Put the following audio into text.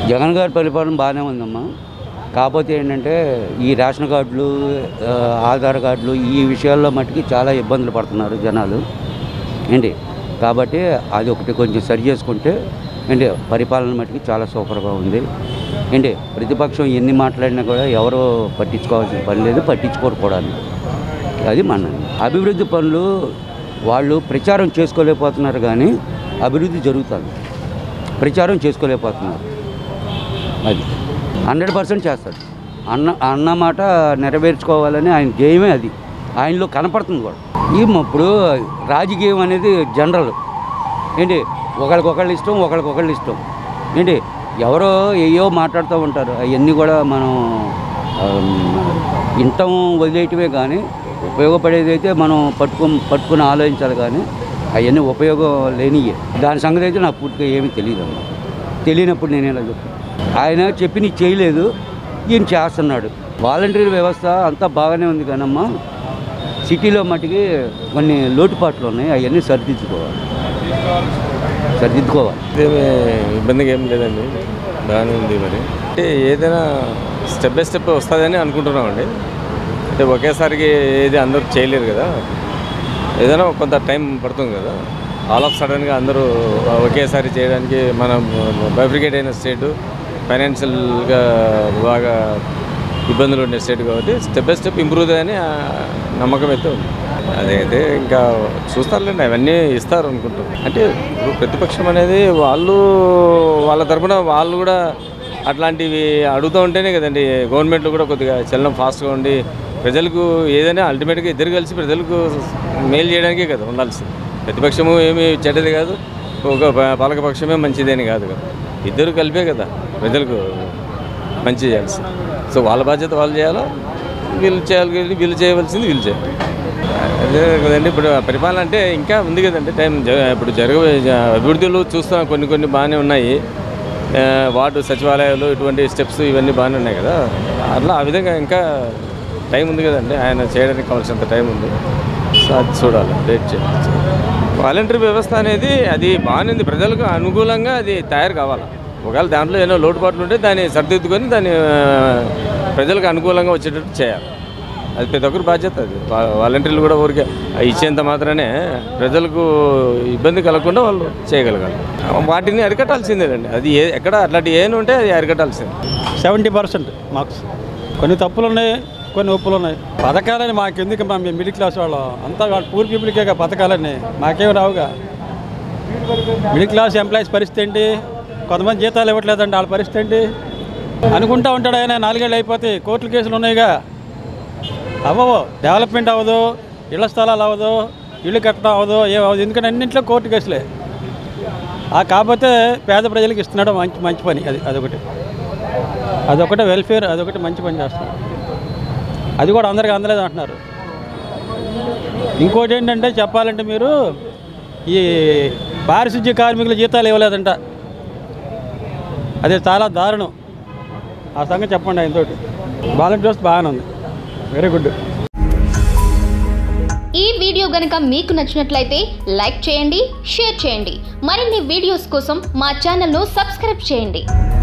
జగన్ గారి పరిపాలన బాగానే ఉందమ్మా కాకపోతే ఏంటంటే ఈ రేషన్ కార్డులు ఆ, ఆధార్ కార్డులు ఈ విషయాల్లో మట్టుకి చాలా ఇబ్బందులు పడుతున్నారు జనాలు ఏంటి కాబట్టి అది ఒకటి కొంచెం సరి చేసుకుంటే ఏంటి పరిపాలన మట్టుకి చాలా సూపర్గా ఉంది ఏంటి ప్రతిపక్షం ఎన్ని మాట్లాడినా కూడా ఎవరో పట్టించుకోవాల్సిన పని లేదు పట్టించుకోరు కూడా అది మన అభివృద్ధి పనులు వాళ్ళు ప్రచారం చేసుకోలేకపోతున్నారు కానీ అభివృద్ధి జరుగుతుంది ప్రచారం చేసుకోలేకపోతున్నారు అది హండ్రెడ్ పర్సెంట్ చేస్తాడు అన్న అన్న మాట నెరవేర్చుకోవాలని ఆయన ధ్యేయమే అది ఆయనలో కనపడుతుంది కూడా ఈ ఇప్పుడు రాజకీయం అనేది జనరల్ ఏంటి ఒకరికొకళ్ళు ఇష్టం ఒకరికొకళ్ళు ఇష్టం ఏంటి ఎవరో ఏయో మాట్లాడుతూ ఉంటారు అవన్నీ కూడా మనం ఆమ్, ఇంటం వదిలేయటమే కానీ ఉపయోగపడేది అయితే మనం పట్టుకు పట్టుకుని ఆలోచించాలి కానీ అవన్నీ ఉపయోగం లేనియే దాని సంగతి అయితే నాకు పూర్తిగా ఏమీ తెలియదు అమ్మా తెలియనప్పుడు నేను ఎలా చెప్తాను ఆయన చెప్పి నీకు చేయలేదు ఈయన చేస్తున్నాడు వాలంటీర్ వ్యవస్థ అంతా బాగానే ఉంది కానమ్మా సిటీలో మట్టుకి కొన్ని లోటుపాట్లు ఉన్నాయి అవన్నీ సరిదిద్దుకోవాలి సరిదిద్దుకోవాలి ఇదేమీ ఇబ్బందిగా ఏం లేదండి బాగానే ఉంది మరి అంటే ఏదైనా స్టెప్ బై స్టెప్ వస్తుందని అనుకుంటున్నామండి అంటే ఒకేసారికి ఏది అందరూ చేయలేరు కదా ఏదైనా కొంత టైం పడుతుంది కదా ఆల్ ఆఫ్ సడన్గా అందరూ ఒకేసారి చేయడానికి మనం బైఫ్రికేట్ అయిన స్టేటు ఫైనాన్షియల్గా బాగా ఇబ్బందులు ఉండే స్టేట్ కాబట్టి స్టెప్ బై స్టెప్ ఇంప్రూవ్ అని ఆ నమ్మకం అయితే ఉంది అదైతే ఇంకా చూస్తారులేండి అవన్నీ ఇస్తారు అనుకుంటారు అంటే ఇప్పుడు ప్రతిపక్షం అనేది వాళ్ళు వాళ్ళ తరపున వాళ్ళు కూడా అట్లాంటివి అడుగుతూ ఉంటేనే కదండి గవర్నమెంట్లు కూడా కొద్దిగా చలనం ఫాస్ట్గా ఉండి ప్రజలకు ఏదైనా అల్టిమేట్గా ఇద్దరు కలిసి ప్రజలకు మేలు చేయడానికే కదా ఉండాల్సింది ప్రతిపక్షము ఏమి చెడ్డది కాదు ఒక ప- పాలకపక్షమే మంచిదేని కాదు కదా ఇద్దరు కలిపే కదా ప్రజలకు మంచి చేయాల్సింది సో వాళ్ళ బాధ్యత వాళ్ళు చేయాలా వీళ్ళు చేయాలి వీళ్ళు చేయవలసింది వీళ్ళు చేయాలి అదే కదండి ఇప్పుడు పరిపాలన అంటే ఇంకా ఉంది కదండి టైం జ- ఇప్పుడు జరగ అభివృద్ధులు చూస్తాం కొన్ని కొన్ని బాగానే ఉన్నాయి ఆ, వార్డు సచివాలయాలు ఇటువంటి స్టెప్స్ ఇవన్నీ బాగానే ఉన్నాయి కదా అట్లా ఆ విధంగా ఇంకా టైం ఉంది కదండి ఆయన చేయడానికి కావాల్సినంత టైం ఉంది సో అది చూడాలి వెయిట్ చేయాలి వాలంటరీ వ్యవస్థ అనేది అది బాగానే ఉంది ప్రజలకు అనుకూలంగా అది తయారు కావాలి ఒకవేళ దాంట్లో ఏదో లోటుపాట్లు ఉంటే దాన్ని సరిదిద్దుకొని దాన్ని ఆ, ప్రజలకు అనుకూలంగా వచ్చేటట్టు చేయాలి అది ప్రతి ఒక్కరి బాధ్యత అది వా- వాలంటీర్లు కూడా ఊరికే ఇచ్చేంత మాత్రమే ప్రజలకు ఇబ్బంది కలగకుండా వాళ్ళు చేయగలగాలి వాటిని అరికట్టాల్సిందేనండి అది ఏ ఎక్కడ అట్లాంటి ఏమైనా ఉంటే అది అరికట్టాల్సిందే సెవెంటీ పర్సెంట్ మార్క్స్ కొన్ని తప్పులు ఉన్నాయి కొన్ని ఒప్పులు ఉన్నాయి పథకాలని మాకెందుకు మా మేము మిడిల్ క్లాస్ వాళ్ళం అంతా వాళ్ళ పూర్ పీపుల్కే కదా పథకాలన్నీ మాకేం రావుగా మిడిల్ క్లాస్ ఎంప్లాయీస్ పరిస్థితి ఏంటి కొంతమంది జీతాలు ఇవ్వట్లేదండి వాళ్ళ పరిస్థితి ఏంటి అనుకుంటా ఉంటాడు ఆయన నాలుగేళ్ళు అయిపోతే కోర్టుల కేసులు ఉన్నాయిగా అవ్వవు డెవలప్మెంట్ అవ్వదు ఇళ్ల స్థలాలు అవ్వదు ఇల్లు కట్టడం అవ్వదు ఏం అవ్వదు ఎందుకంటే అన్నింటిలో కోర్టు కేసులే ఆ కాకపోతే పేద ప్రజలకు ఇస్తున్నాడు మంచి మంచి పని అది అదొకటి అదొకటి వెల్ఫేర్ అదొకటి మంచి పని చేస్తున్నాడు అది కూడా అందరికీ అందలేదు అంటున్నారు ఇంకోటి ఏంటంటే చెప్పాలంటే మీరు ఈ పారిశుద్ధ్య కార్మికుల జీతాలు ఇవ్వలేదంట అది చాలా దారుణం ఆ సంగతి చెప్పండి ఆయనతోటి వాలంటీర్స్ బాగానే ఉంది వెరీ గుడ్ ఈ వీడియో గనుక మీకు నచ్చినట్లయితే లైక్ చేయండి షేర్ చేయండి మరిన్ని వీడియోస్ కోసం మా ఛానల్ను సబ్స్క్రైబ్ చేయండి